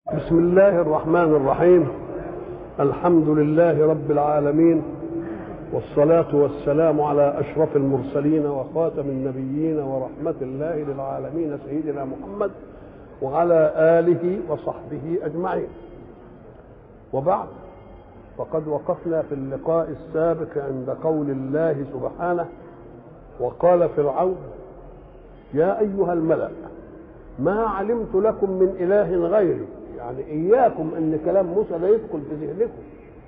بسم الله الرحمن الرحيم الحمد لله رب العالمين والصلاة والسلام على أشرف المرسلين وخاتم النبيين ورحمة الله للعالمين سيدنا محمد وعلى آله وصحبه أجمعين وبعد فقد وقفنا في اللقاء السابق عند قول الله سبحانه وقال فرعون يا أيها الملأ ما علمت لكم من إله غيري يعني إياكم أن كلام موسى لا يدخل في ذهنكم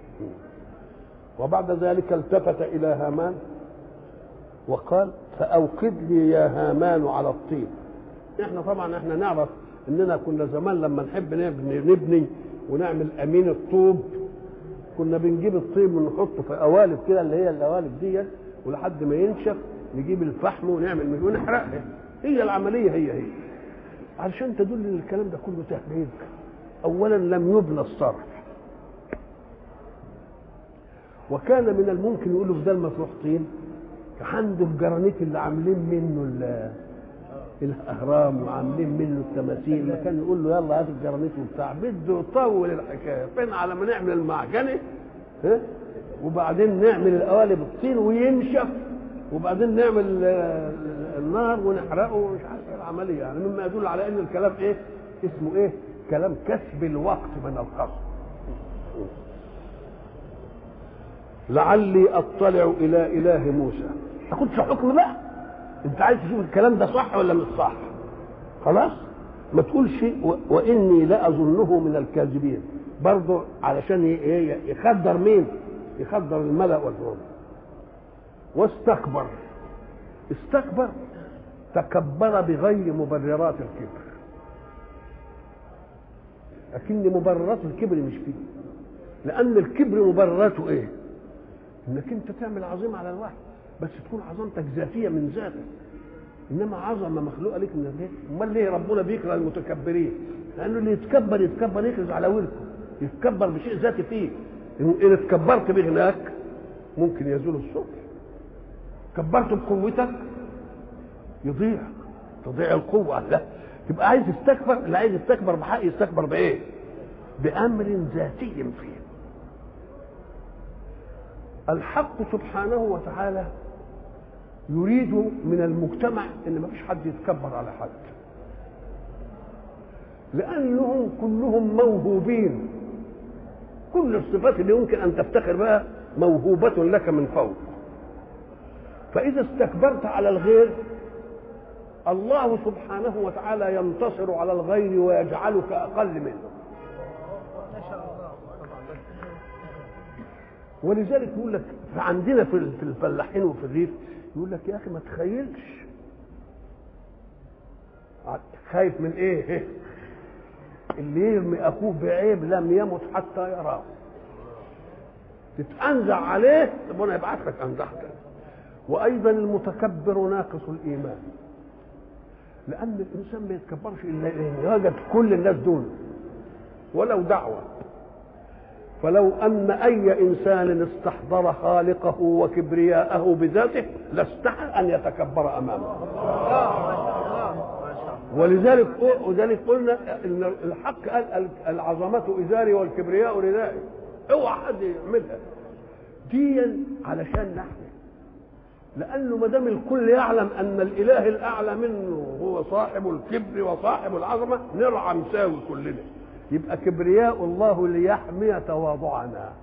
وبعد ذلك التفت إلى هامان وقال فأوقد لي يا هامان على الطين احنا طبعا احنا نعرف اننا كنا زمان لما نحب نبني, نبني ونعمل امين الطوب كنا بنجيب الطين ونحطه في قوالب كده اللي هي القوالب دي ولحد ما ينشف نجيب الفحم ونعمل ونحرقها هي العمليه هي هي علشان تدل ان الكلام ده كله تهريج اولا لم يبنى الصرف وكان من الممكن يقولوا بدل ما تروح طين عنده الجرانيت اللي عاملين منه الاهرام وعاملين منه التماثيل ما كان يقول له يلا هات الجرانيت وبتاع بده يطول الحكايه فين على ما نعمل المعجنه ها وبعدين نعمل القوالب الطين وينشف وبعدين نعمل النار ونحرقه ومش عارف العمليه يعني مما يدل على ان الكلام ايه اسمه ايه كلام كسب الوقت من الخصم لعلي اطلع الى اله موسى تاخدش حكم بقى انت عايز تشوف الكلام ده صح ولا مش صح خلاص ما تقولش واني لاظنه من الكاذبين برضه علشان يخدر مين يخدر الملا والجنود واستكبر استكبر تكبر بغير مبررات الكبر لكن مبررات الكبر مش فيه لان الكبر مبرراته ايه انك انت تعمل عظيمه على الواحد بس تكون عظمتك ذاتيه من ذاتك انما عظمه مخلوقه لك من الذات امال ليه ربنا بيكره المتكبرين لانه اللي يتكبر يتكبر يخرج على ورثه يتكبر بشيء ذاتي فيه ان اتكبرت بغناك ممكن يزول الصبح كبرت بقوتك يضيع تضيع القوة لا تبقى عايز يستكبر اللي عايز يستكبر بحق يستكبر بإيه؟ بأمر ذاتي فيه الحق سبحانه وتعالى يريد من المجتمع ان ما فيش حد يتكبر على حد لانهم كلهم موهوبين كل الصفات اللي يمكن ان تفتخر بها موهوبة لك من فوق فإذا استكبرت على الغير الله سبحانه وتعالى ينتصر على الغير ويجعلك أقل منه ولذلك يقول لك عندنا في الفلاحين وفي الريف يقول لك يا أخي ما تخيلش خايف من إيه؟ اللي يرمي أخوه بعيب لم يمت حتى يراه تتأنزع عليه ربنا يبعث لك أنزعتك وايضا المتكبر ناقص الايمان لان الانسان ما يتكبرش الا ان وجد كل الناس دول ولو دعوه فلو ان اي انسان استحضر خالقه وكبرياءه بذاته لاستحى ان يتكبر امامه ولذلك ولذلك قلنا ان الحق قال العظمه ازاري والكبرياء ردائي اوعى حد يعملها ديا علشان نحن لانه ما دام الكل يعلم ان الاله الاعلى منه هو صاحب الكبر وصاحب العظمه نرعى مساوي كلنا يبقى كبرياء الله ليحمي تواضعنا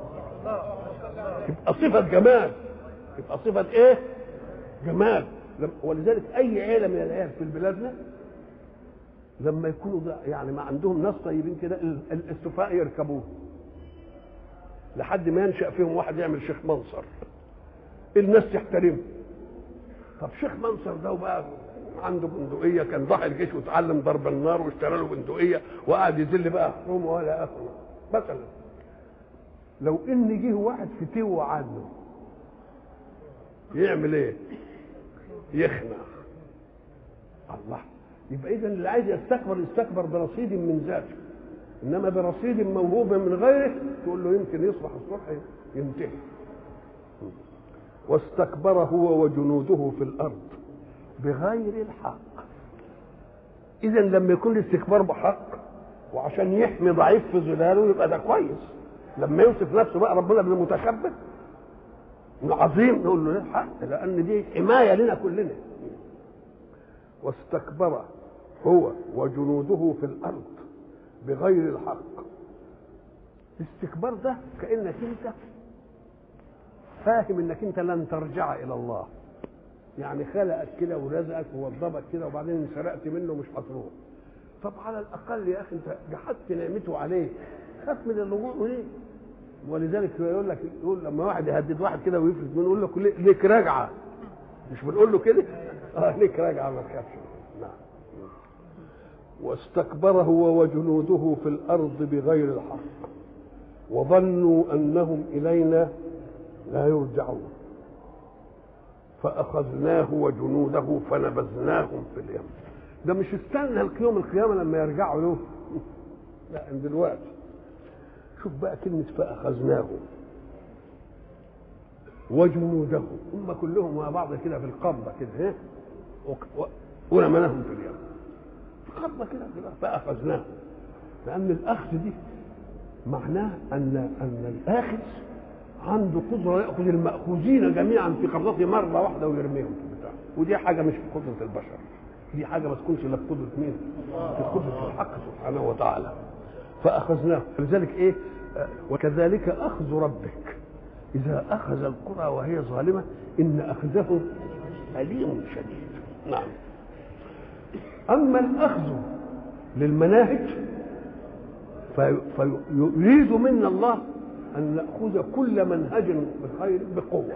تبقى صفه جمال تبقى صفه ايه جمال ولذلك اي عيله من العيال في بلادنا لما يكونوا يعني ما عندهم ناس طيبين كده السفهاء يركبوه لحد ما ينشا فيهم واحد يعمل شيخ منصر الناس تحترمه طب شيخ منصر ده وبقى عنده بندقية كان ضحى الجيش وتعلم ضرب النار واشترى له بندقية وقعد يذل بقى حرومه ولا اخره مثلا لو ان جه واحد فتوى عنه يعمل ايه؟ يخنع الله يبقى اذا اللي عايز يستكبر يستكبر برصيد من ذاته انما برصيد موهوب من غيره تقول له يمكن يصبح الصبح ينتهي واستكبر هو وجنوده في الارض بغير الحق اذا لما يكون الاستكبار بحق وعشان يحمي ضعيف في ظلاله يبقى ده كويس لما يوصف نفسه بقى ربنا بالمتكبر العظيم نقول له لا حق لان دي حمايه لنا كلنا واستكبر هو وجنوده في الارض بغير الحق الاستكبار ده كانك انت فاهم انك انت لن ترجع الى الله يعني خلقك كده ورزقك ووضبك كده وبعدين سرقت منه مش هتروح طب على الاقل يا اخي انت جحدت نعمته عليك خاف من الرجوع ليه ولذلك يقول لك يقول لما واحد يهدد واحد كده ويفلت منه يقول له ليك راجعه مش بنقول له كده اه ليك راجعه ما تخافش نعم واستكبر هو وجنوده في الارض بغير الحق وظنوا انهم الينا لا يرجعون فاخذناه وجنوده فنبذناهم في اليم ده مش استنى يوم القيامه لما يرجعوا له لا من دلوقتي شوف بقى كلمه فاخذناهم وجنوده هم كلهم مع بعض كده في القبضه كده ها ورمناهم في اليم في قبضه كده كده فاخذناهم لان الاخذ دي معناه ان ان الاخذ عنده قدره ياخذ الماخوذين جميعا في قبضته مره واحده ويرميهم في البتاع ودي حاجه مش في قدره البشر دي حاجه ما تكونش الا في قدره مين؟ في قدره الحق سبحانه وتعالى فاخذناه لذلك ايه وكذلك اخذ ربك اذا اخذ القرى وهي ظالمه ان اخذه اليم شديد نعم اما الاخذ للمناهج فيريد منا الله أن نأخذ كل منهج بخير بقوة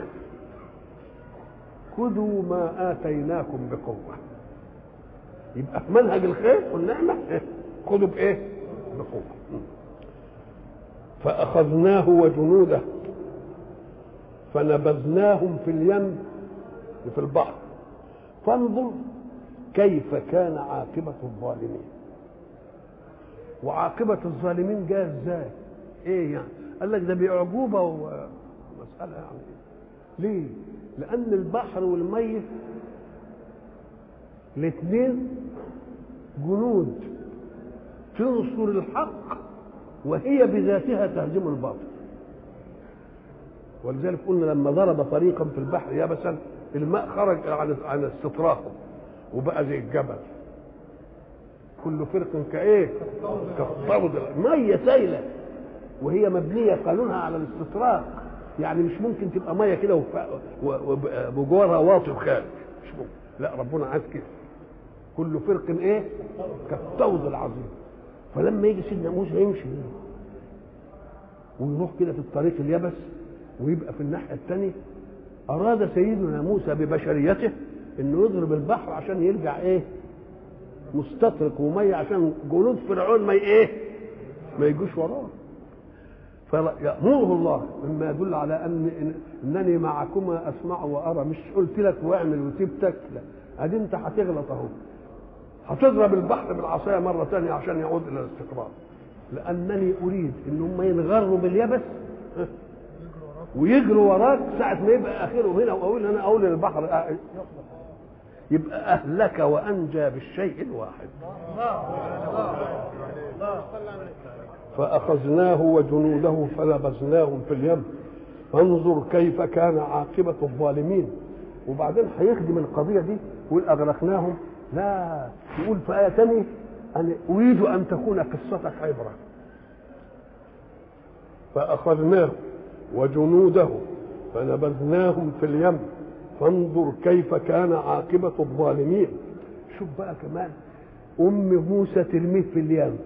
خذوا ما آتيناكم بقوة يبقى في منهج الخير والنعمة خذوا بإيه؟ بقوة فأخذناه وجنوده فنبذناهم في اليم في البحر فانظر كيف كان عاقبة الظالمين وعاقبة الظالمين جاء ازاي؟ ايه يعني؟ قال لك ده بأعجوبة ومسألة يعني ليه؟ لأن البحر والمية الاثنين جنود تنصر الحق وهي بذاتها تهزم الباطل ولذلك قلنا لما ضرب طريقا في البحر يبسا الماء خرج عن عن استطراقه وبقى زي الجبل كل فرق كايه كالطود ميه سايله وهي مبنيه قانونها على الاستطراق يعني مش ممكن تبقى ميه كده وجوارها واطي وخارج مش ممكن لا ربنا عايز كده كل فرق ايه كالطود العظيم فلما يجي سيدنا موسى يمشي ويروح كده في الطريق اليبس ويبقى في الناحيه الثانيه اراد سيدنا موسى ببشريته انه يضرب البحر عشان يرجع ايه مستطرق وميه عشان جنود فرعون ما ايه ما يجوش وراه فيأمره الله مما يدل على ان انني معكما اسمع وارى مش قلت لك واعمل وسيبتك لا ادي انت هتغلط اهو هتضرب البحر بالعصايه مره ثانيه عشان يعود الى الاستقرار لانني اريد ان هم ينغروا باليبس ويجروا وراك ساعه ما يبقى اخره هنا واقول انا اقول للبحر يبقى اهلك وانجى بالشيء الواحد فاخذناه وجنوده فنبذناهم في اليم فانظر كيف كان عاقبه الظالمين وبعدين هيخدم القضيه دي ويقول اغرقناهم لا يقول في ايه ثانيه أن اريد ان تكون قصتك عبره فاخذناه وجنوده فنبذناهم في اليم فانظر كيف كان عاقبة الظالمين شوف بقى كمان أم موسى ترميه في اليم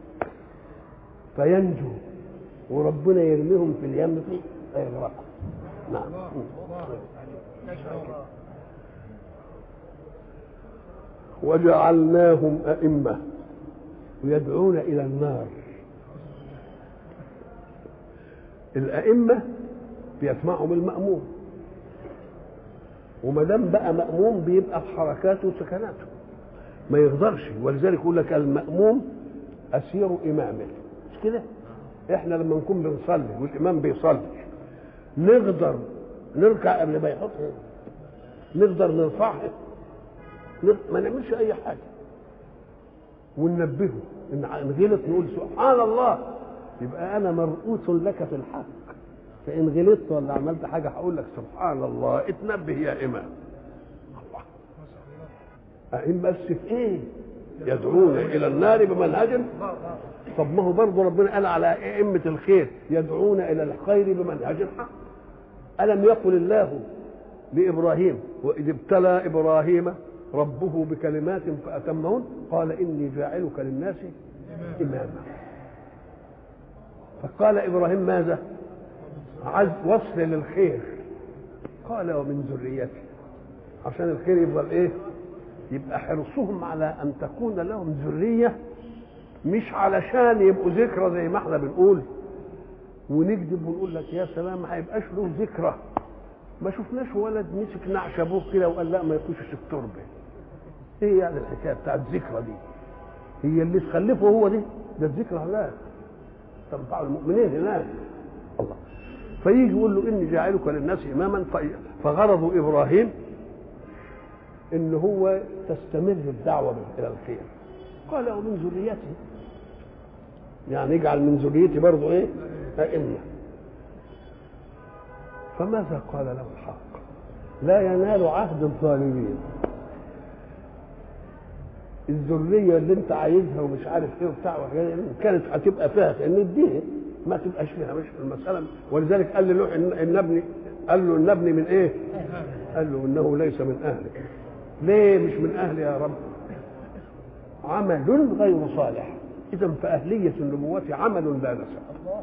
فينجو وربنا يرميهم في اليم فيغرقوا نعم وجعلناهم أئمة يدعون إلى النار الأئمة بيسمعهم المأموم وما دام بقى مأموم بيبقى في حركاته وسكناته ما يقدرش ولذلك يقول لك المأموم أسير إمامه مش كده؟ احنا لما نكون بنصلي والإمام بيصلي نقدر نركع قبل ما يحط نقدر نرفعها ما نعملش أي حاجة وننبهه ان إن غلط نقول سبحان الله يبقى انا مرؤوس لك في الحق فان غلطت ولا عملت حاجه هقول لك سبحان الله اتنبه يا امام الله أئمة بس في ايه يدعون الى النار بمنهج طب ما هو برضه ربنا قال على ائمه الخير يدعون الى الخير بمنهج حق الم يقل الله لابراهيم واذ ابتلى ابراهيم ربه بكلمات فاتمهن قال اني جاعلك للناس اماما فقال ابراهيم ماذا عز وصل للخير قال ومن ذريتي عشان الخير يفضل ايه يبقى حرصهم على ان تكون لهم ذريه مش علشان يبقوا ذكرى زي ما احنا بنقول ونكذب ونقول لك يا سلام ما هيبقاش له ذكرى ما شفناش ولد مسك نعش ابوه كده وقال لا ما يخشش التربه ايه يعني الحكايه بتاعت الذكرى دي هي اللي تخلفه هو دي ده الذكرى هناك تنفع المؤمنين هناك الله فيجي يقول له اني جاعلك للناس اماما فغرض ابراهيم ان هو تستمر الدعوه الى الخير قال ومن ذريته يعني اجعل من ذريتي برضه ايه ائمه فماذا قال له الحق لا ينال عهد الظالمين الذريه اللي انت عايزها ومش عارف ايه وبتاع وحاجات كانت هتبقى فيها ان اديها ما تبقاش فيها مش في المساله ولذلك قال له ان ابني قال له ان ابني من ايه؟ قال له انه ليس من اهلك ليه مش من اهلي يا رب؟ عمل غير صالح اذا فاهليه النبوه عمل لا نسب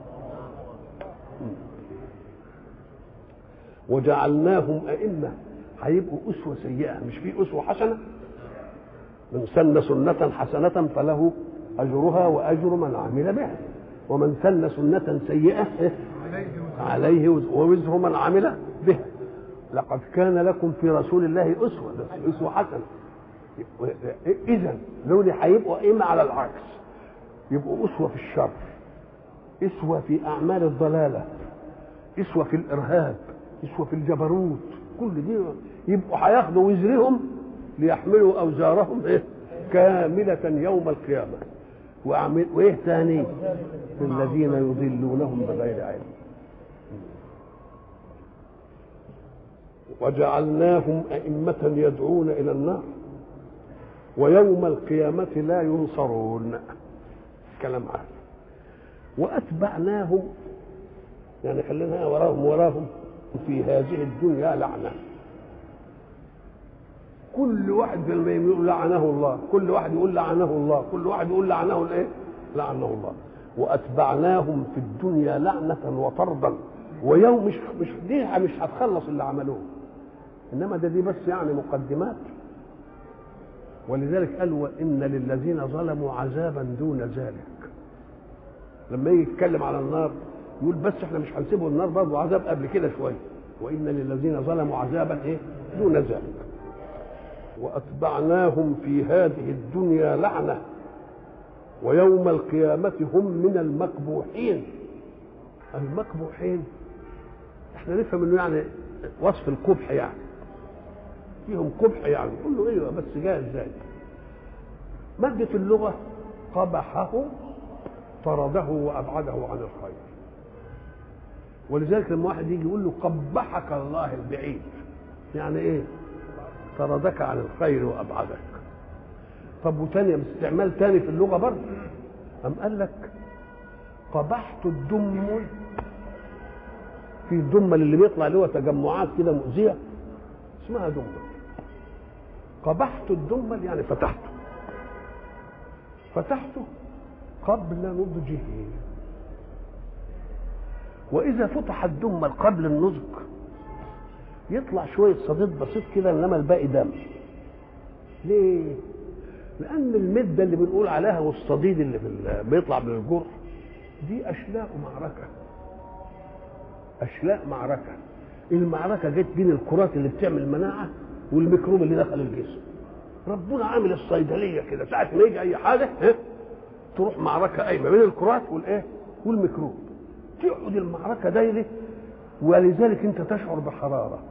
وجعلناهم ائمه هيبقوا اسوه سيئه مش في اسوه حسنه من سن سنه حسنه فله اجرها واجر من عمل بها ومن سن سنه سيئه عليه ووزر من عمل بها لقد كان لكم في رسول الله اسوه بس اسوه حسنه اذا دول هيبقوا ائمه على العكس يبقوا اسوه في الشر اسوه في اعمال الضلاله اسوه في الارهاب اسوه في الجبروت كل دي يبقوا هياخدوا وزرهم ليحملوا اوزارهم ايه كامله يوم القيامه وأعمل وايه ثاني الذين يضلونهم بغير علم وجعلناهم أئمة يدعون إلى النار ويوم القيامة لا ينصرون كلام عالي وأتبعناهم يعني خلينا وراهم وراهم في هذه الدنيا لعنة كل واحد في الميم يقول لعنه الله كل واحد يقول لعنه الله كل واحد يقول لعنه الايه لعنه الله واتبعناهم في الدنيا لعنة وطردا ويوم مش مش دي مش هتخلص اللي عملوه انما ده دي بس يعني مقدمات ولذلك قال وان للذين ظلموا عذابا دون ذلك لما يجي يتكلم على النار يقول بس احنا مش هنسيبه النار برضه عذاب قبل كده شويه وان للذين ظلموا عذابا ايه دون ذلك واتبعناهم في هذه الدنيا لعنه ويوم القيامه هم من المقبوحين المقبوحين احنا نفهم انه يعني وصف القبح يعني فيهم قبح يعني نقول له ايوه بس جاء ازاي مادة اللغة قبحه طرده وابعده عن الخير ولذلك لما واحد يجي يقول له قبحك الله البعيد يعني ايه طردك عن الخير وابعدك طب وتاني باستعمال تاني في اللغه برضه أم قال لك قبحت الدمل في الدمل اللي بيطلع اللي هو تجمعات كده مؤذيه اسمها دمل قبحت الدمل يعني فتحته فتحته قبل نضجه واذا فتح الدمل قبل النضج يطلع شويه صديد بسيط كده انما الباقي دم ليه لان المده اللي بنقول عليها والصديد اللي في بيطلع من الجرح دي اشلاء معركه اشلاء معركه المعركه جت بين الكرات اللي بتعمل مناعه والميكروب اللي دخل الجسم ربنا عامل الصيدليه كده ساعه ما يجي اي حاجه ها تروح معركه قايمه بين الكرات والايه والميكروب تقعد المعركه دايره ولذلك انت تشعر بحراره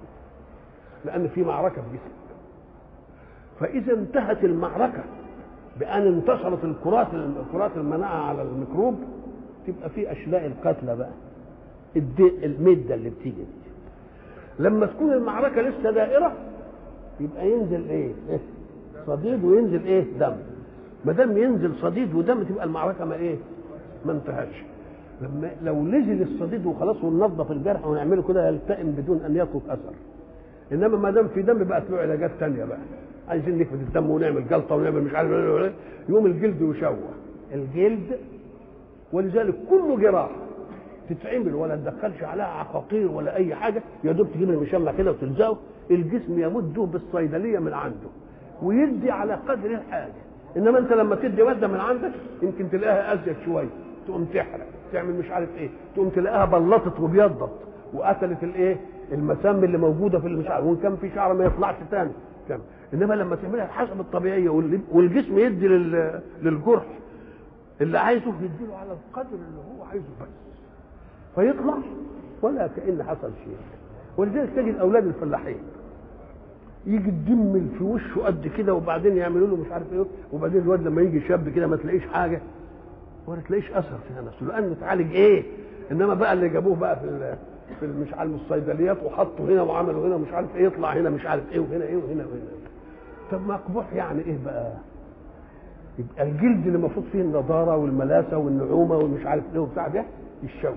لان في معركه في جسمك فاذا انتهت المعركه بان انتصرت الكرات الكرات المناعه على الميكروب تبقى في اشلاء القتلى بقى الدي المده اللي بتيجي دي لما تكون المعركه لسه دائره يبقى ينزل ايه؟ إيه؟ صديد وينزل ايه؟ دم ما دام ينزل صديد ودم تبقى المعركه ما ايه؟ ما انتهتش لما لو نزل الصديد وخلاص وننظف الجرح ونعمله كده يلتئم بدون ان يترك اثر انما ما دام في دم بقت له علاجات ثانيه بقى عايزين نكبت الدم ونعمل جلطه ونعمل مش عارف إيه. يوم الجلد يشوه الجلد ولذلك كل جراحه تتعمل ولا تدخلش عليها عقاقير ولا اي حاجه يا دوب تجيب المشمع كده وتلزقه الجسم يمده بالصيدليه من عنده ويدي على قدر الحاجه انما انت لما تدي ماده من عندك يمكن تلاقيها ازيد شويه تقوم تحرق تعمل مش عارف ايه تقوم تلاقيها بلطت وبيضت وقتلت الايه المسام اللي موجوده في المش عارف وان كان في شعر ما يطلعش تاني كم. انما لما تعملها حسب الطبيعيه والجسم يدي لل- للجرح اللي عايزه يديله على القدر اللي هو عايزه بس فيطلع ولا كأن حصل شيء ولذلك تجد اولاد الفلاحين يجي الدم في وشه قد كده وبعدين يعملوا له مش عارف ايه وبعدين الواد لما يجي شاب كده ما تلاقيش حاجه ولا تلاقيش اثر فيها نفسه لانه اتعالج ايه انما بقى اللي جابوه بقى في ال- في ال- مش عارف الصيدليات وحطوا هنا وعملوا هنا مش عارف ايه يطلع هنا مش عارف ايه وهنا ايه وهنا وهنا طب مقبوح يعني ايه بقى يبقى الجلد اللي المفروض فيه النضاره والملاسه والنعومه والمش عارف ايه وبتاع ده يتشوه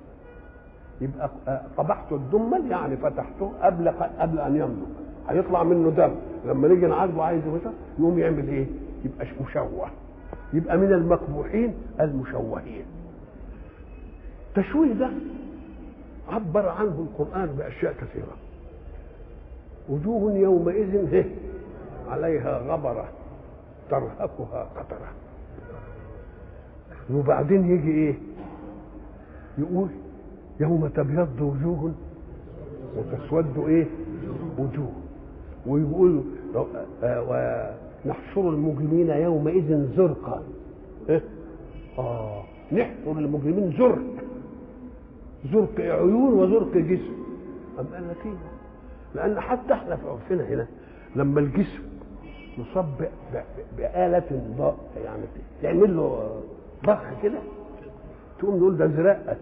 يبقى قبحت الدمل يعني فتحته قبل قبل ان ينضج هيطلع منه دم لما نيجي نعالجه عايز مثلا يقوم يعمل ايه؟ يبقى مشوه يبقى من المقبوحين المشوهين التشويه ده عبر عنه القرآن بأشياء كثيرة وجوه يومئذ هه عليها غبرة ترهقها قترة وبعدين يجي ايه يقول يوم تبيض وجوه وتسود ايه وجوه ويقول آه ونحشر المجرمين يومئذ زرقا إيه؟ اه نحشر المجرمين زرق زرق عيون وزرق جسم أم قال لك ايه لان حتى احنا في عرفنا هنا لما الجسم يصاب ب- ب- بآلة ضاء يعني تعمل له ضخ كده تقوم نقول ده زرقت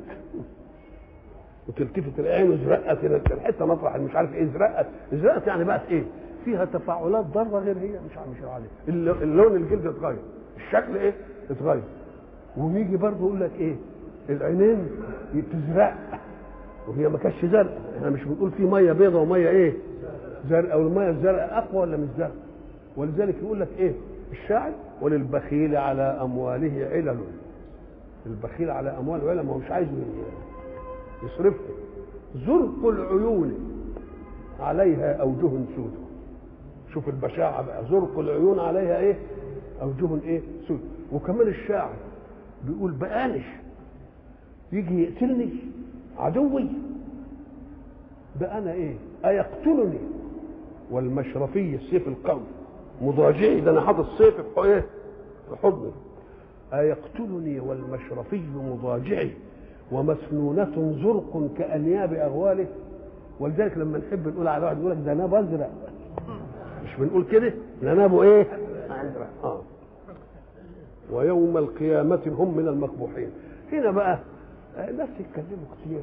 وتلتفت العين وزرقت هنا الحته مطرح مش عارف ايه زرقت زرقت يعني بقت ايه فيها تفاعلات ضاره غير هي مش عارف مش عليه الل- اللون الجلد اتغير الشكل ايه اتغير ويجي برضه يقول لك ايه العينين تزرق وهي ما كانتش زرقاء احنا مش بنقول في ميه بيضاء وميه ايه زرقاء والميه الزرقاء اقوى ولا مش زرقاء ولذلك يقول لك ايه الشاعر وللبخيل على امواله علل البخيل على امواله علل ما هو مش عايز يصرفها زرق العيون عليها اوجه سود شوف البشاعه بقى زرق العيون عليها ايه اوجه ايه سود وكمان الشاعر بيقول بقانش يجي يقتلني عدوي ده انا ايه ايقتلني والمشرفي السيف القوي مضاجعي ده انا حاطط السيف في ايه في حضني ايقتلني والمشرفي مضاجعي ومسنونة زرق كأنياب أغواله ولذلك لما نحب نقول على واحد يقول لك ده ناب أزرق مش بنقول كده ده نابه إيه؟ أزرق آه ويوم القيامة هم من المقبوحين هنا بقى الناس يتكلموا كتير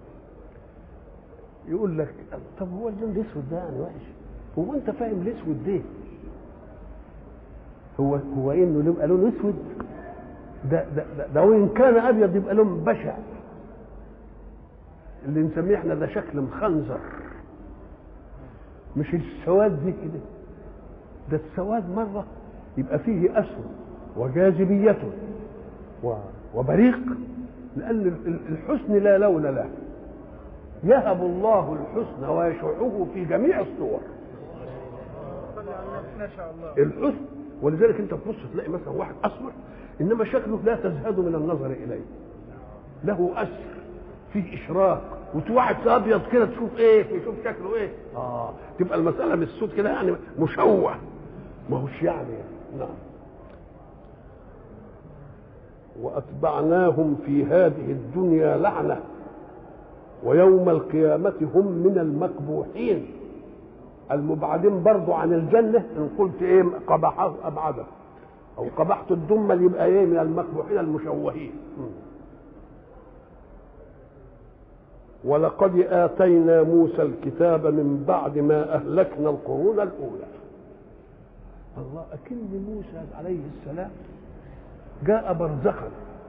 يقول لك طب هو اللون الاسود ده يعني وحش هو انت فاهم الاسود ده هو هو انه يبقى لون اسود ده ده ده, ده وان كان ابيض يبقى لون بشع اللي نسميه احنا ده شكل مخنزر مش السواد دي كده ده السواد مره يبقى فيه اسود وجاذبية و- وبريق لأن ال- الحسن لا لون له يهب الله الحسن ويشعه في جميع الصور ما شاء الله الحسن ولذلك انت تبص تلاقي مثلا واحد اسمر انما شكله لا تزهد من النظر اليه له اثر فيه اشراق وواحد ابيض كده تشوف ايه تشوف شكله ايه اه تبقى المساله مش سود كده يعني مشوه ما هوش يعني نعم واتبعناهم في هذه الدنيا لعنه ويوم القيامه هم من المقبوحين المبعدين برضو عن الجنة إن قلت إيه قبحه أبعده او قبحت الدم يبقى ايه من المقبوحين المشوهين ولقد اتينا موسى الكتاب من بعد ما اهلكنا القرون الاولى الله اكن موسى عليه السلام جاء برزخا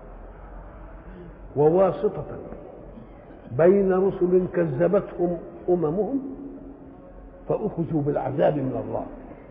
وواسطه بين رسل كذبتهم اممهم فاخذوا بالعذاب من الله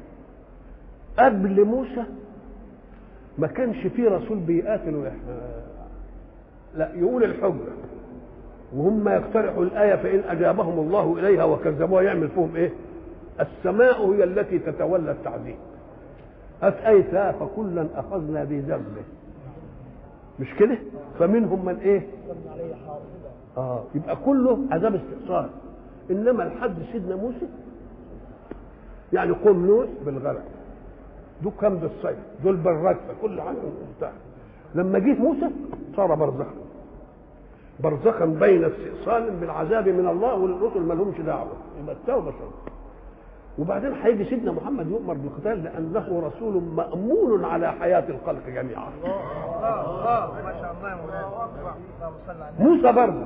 قبل موسى ما كانش في رسول بيقاتل لا يقول الحجه وهم يقترحوا الآية فإن أجابهم الله إليها وكذبوها يعمل فيهم إيه؟ السماء هي التي تتولى التعذيب. هات آية فكلا أخذنا بذنبه. مش كده؟ فمنهم من إيه؟ آه يبقى كله عذاب استئصال. إنما لحد سيدنا موسى يعني قوم نوح بالغرق. دول كم بالصيف، دول بالركبة، كل حاجة انتهى. لما جه موسى صار برزخا. برزخا بين استئصال بالعذاب من الله والرسل ما لهمش دعوه يبقى التوبه شرط وبعدين هيجي سيدنا محمد يؤمر بالقتال لانه رسول مامون على حياه الخلق جميعا ما شاء الله يا مولانا موسى برزخ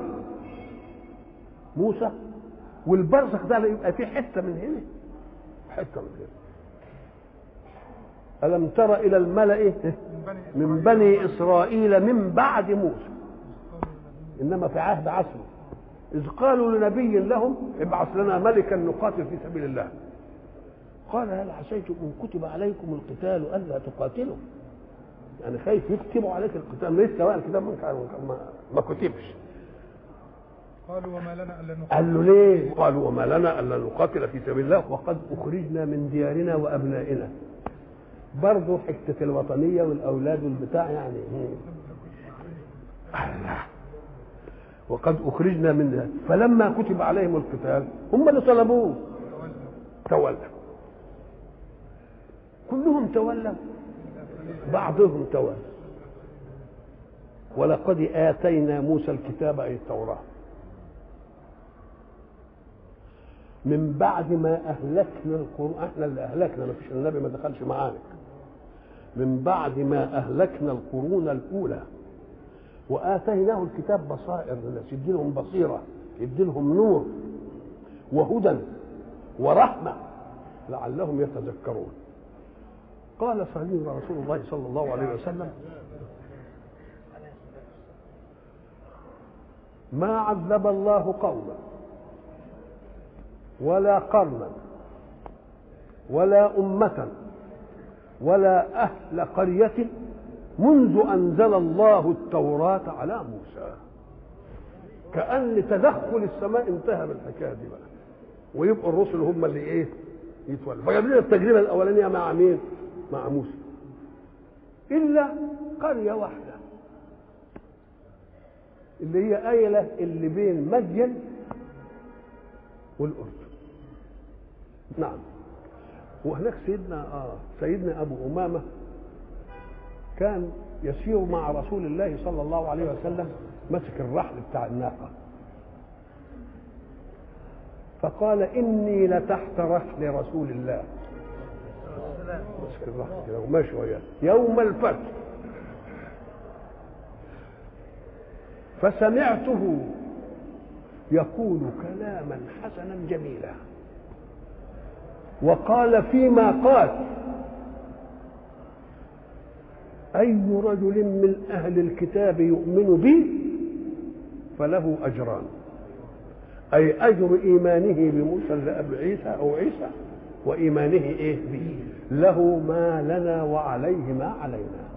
موسى والبرزخ ده يبقى فيه حته من هنا حته من هنا ألم تر إلى الملأ من بني إسرائيل من بعد موسى انما في عهد عصره اذ قالوا لنبي لهم ابعث لنا ملكا نقاتل في سبيل الله قال هل عسيتم ان كتب عليكم القتال الا تقاتلوا يعني خايف يكتبوا عليك القتال لسه بقى الكتاب ما, ما كتبش قالوا وما لنا الا نقاتل قال له ليه قالوا وما لنا الا نقاتل في سبيل الله وقد اخرجنا من ديارنا وابنائنا برضه حته الوطنيه والاولاد والبتاع يعني الله وقد اخرجنا منها فلما كتب عليهم القتال هم اللي طلبوه تولوا كلهم تولوا بعضهم تولى ولقد اتينا موسى الكتاب اي التوراه من بعد ما اهلكنا القرون احنا اللي اهلكنا ما فيش النبي ما دخلش معانا من بعد ما اهلكنا القرون الاولى واتيناه الكتاب بصائر للناس يدي لهم بصيره يدي لهم نور وهدى ورحمه لعلهم يتذكرون قال صلينا رسول الله صلى الله عليه وسلم ما عذب الله قوما ولا قرنا ولا أمة ولا أهل قرية منذ أنزل الله التوراة على موسى كأن تدخل السماء انتهى بالحكاية دي بقى ويبقوا الرسل هم اللي ايه يتولوا فجاب لنا التجربة الأولانية مع مين؟ مع موسى إلا قرية واحدة اللي هي آيلة اللي بين مدين والأردن نعم وهناك سيدنا آه سيدنا أبو أمامة كان يسير مع رسول الله صلى الله عليه وسلم مسك الرحل بتاع الناقة فقال إني لتحت رحل رسول الله مسك الرحل كده وماشي وياه يوم الفتح فسمعته يقول كلاما حسنا جميلا وقال فيما قال أي رجل من أهل الكتاب يؤمن بي فله أجران أي أجر إيمانه بموسى لأب عيسى أو عيسى وإيمانه إيه به له ما لنا وعليه ما علينا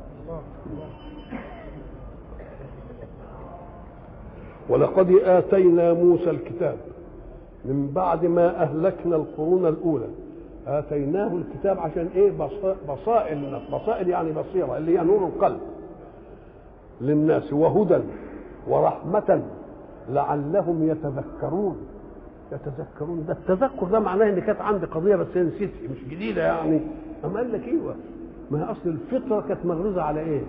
ولقد آتينا موسى الكتاب من بعد ما أهلكنا القرون الأولى آتيناه الكتاب عشان إيه بصائر بصائر يعني بصيرة اللي هي نور القلب للناس وهدى ورحمة لعلهم يتذكرون يتذكرون ده التذكر ده معناه ان كانت عندي قضيه بس هي نسيتها مش جديده يعني اما قال لك ايوه ما هي اصل الفطره كانت مغروزه على ايه؟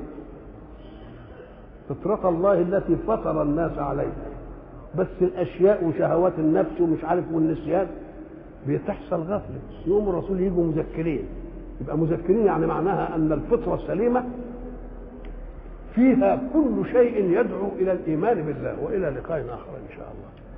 فطرة الله التي فطر الناس عليها بس الاشياء وشهوات النفس ومش عارف والنسيان بتحصل غفله يوم الرسول يجوا مذكرين يبقى مذكرين يعني معناها ان الفطره السليمه فيها كل شيء يدعو الى الايمان بالله والى لقاء اخر ان شاء الله